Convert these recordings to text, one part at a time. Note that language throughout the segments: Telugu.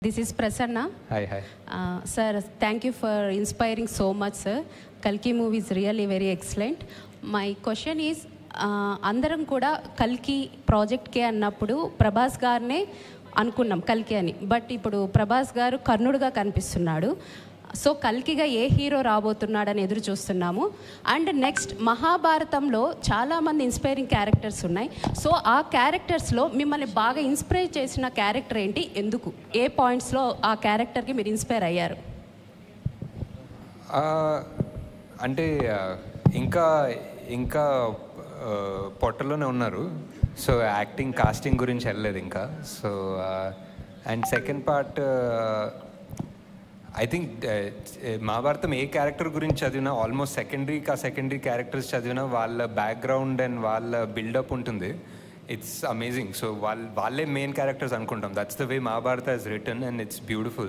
This is Prasanna hi hi sir thank you for inspiring so much sir కల్కి movie is really very excellent my question is అందరం కూడా కల్కి ప్రాజెక్ట్కే అన్నప్పుడు ప్రభాస్ గారినే అనుకున్నాం కల్కి అని బట్ ఇప్పుడు ప్రభాస్ గారు కర్ణుడుగా కనిపిస్తున్నాడు సో కల్కిగా ఏ హీరో రాబోతున్నాడని ఎదురు చూస్తున్నాము అండ్ నెక్స్ట్ మహాభారతంలో చాలామంది ఇన్స్పైరింగ్ క్యారెక్టర్స్ ఉన్నాయి సో ఆ క్యారెక్టర్స్లో మిమ్మల్ని బాగా ఇన్స్పైర్ చేసిన క్యారెక్టర్ ఏంటి ఎందుకు ఏ పాయింట్స్లో ఆ క్యారెక్టర్కి మీరు ఇన్స్పైర్ అయ్యారు ఆ, అంటే ఆ, ఇంకా ఇంకా ఆ, పొట్టలోనే ఉన్నారు సో యాక్టింగ్ కాస్టింగ్ గురించి వెళ్ళలేదు ఇంకా so and second part I think Mahabharatam ఏ క్యారెక్టర్ గురించి చదివినా ఆల్మోస్ట్ సెకండరీ కా సెకండరీ క్యారెక్టర్స్ చదివినా వాళ్ళ బ్యాక్గ్రౌండ్ అండ్ వాళ్ళ బిల్డప్ ఉంటుంది ఇట్స్ అమేజింగ్ సో వాళ్ళ వాళ్ళే మెయిన్ క్యారెక్టర్స్ అనుకుంటాం that's the way Mahabharata is return and it's beautiful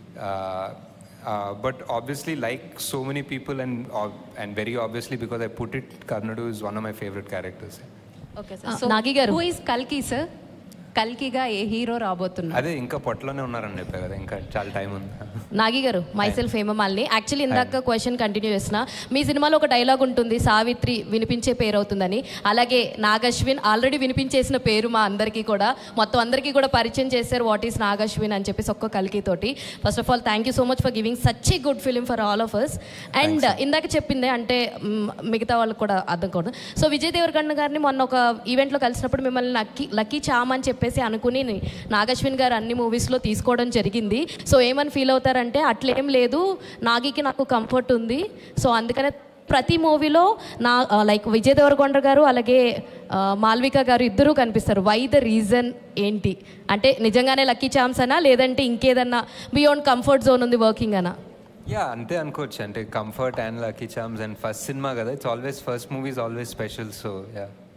but obviously like so many people and and very obviously because I put it Karnudu is one of my favourite characters okay ah, sir Nagi గారు. హూ ఇస్ కల్కి సార్ కల్కిగా ఏ హీరో రాబోతున్నారు అదే ఇంకా పొట్టలోనే ఉన్నారని చెప్పారు కదా ఇంకా చాలా టైం ఉంది నాగి గారు మైసెల్ఫ్ హేమమాలిని యాక్చువల్లీ ఇందాక క్వశ్చన్ కంటిన్యూ చేసిన మీ సినిమాలో ఒక డైలాగ్ ఉంటుంది సావిత్రి వినిపించే పేరు అవుతుందని అలాగే నాగశ్విన్ ఆల్రెడీ వినిపించేసిన పేరు మా అందరికీ కూడా మొత్తం అందరికీ కూడా పరిచయం చేశారు వాట్ ఈస్ నాగశ్విన్ అని చెప్పేసి ఒక్క కలికి తోటి first of all thank you so much for giving such a good film for all of us and ఇందాక చెప్పిందే అంటే మ్, మిగతా వాళ్ళకి కూడా అర్థం కూడా సో విజయ్ దేవరకొండ గారిని మొన్న ఒక ఈవెంట్లో కలిసినప్పుడు మిమ్మల్ని లక్కీ లక్కీ చామ్ అని చెప్పేసి అనుకుని నాగశ్విన్ గారు అన్ని మూవీస్లో తీసుకోవడం జరిగింది సో ఏమని ఫీల్ అవుతారంటే అట్లేం లేదు నాగికి నాకు కంఫర్ట్ ఉంది సో అందుకనే ప్రతి మూవీలో నా లైక్ విజయ్ దేవరకొండ గారు అలాగే ఆ, మాల్విక గారు ఇద్దరూ కనిపిస్తారు వై ద రీజన్ ఏంటి అంటే నిజంగానే లక్కీ ఛాన్స్ అనా లేదంటే ఇంకేదన్నా బియాండ్ కంఫర్ట్ జోన్ ఉంది వర్కింగ్ అనా యా అంతే అనుకోవచ్చు అంటే comfort and lucky charms and first cinema కదా it's always first movie is always special so yeah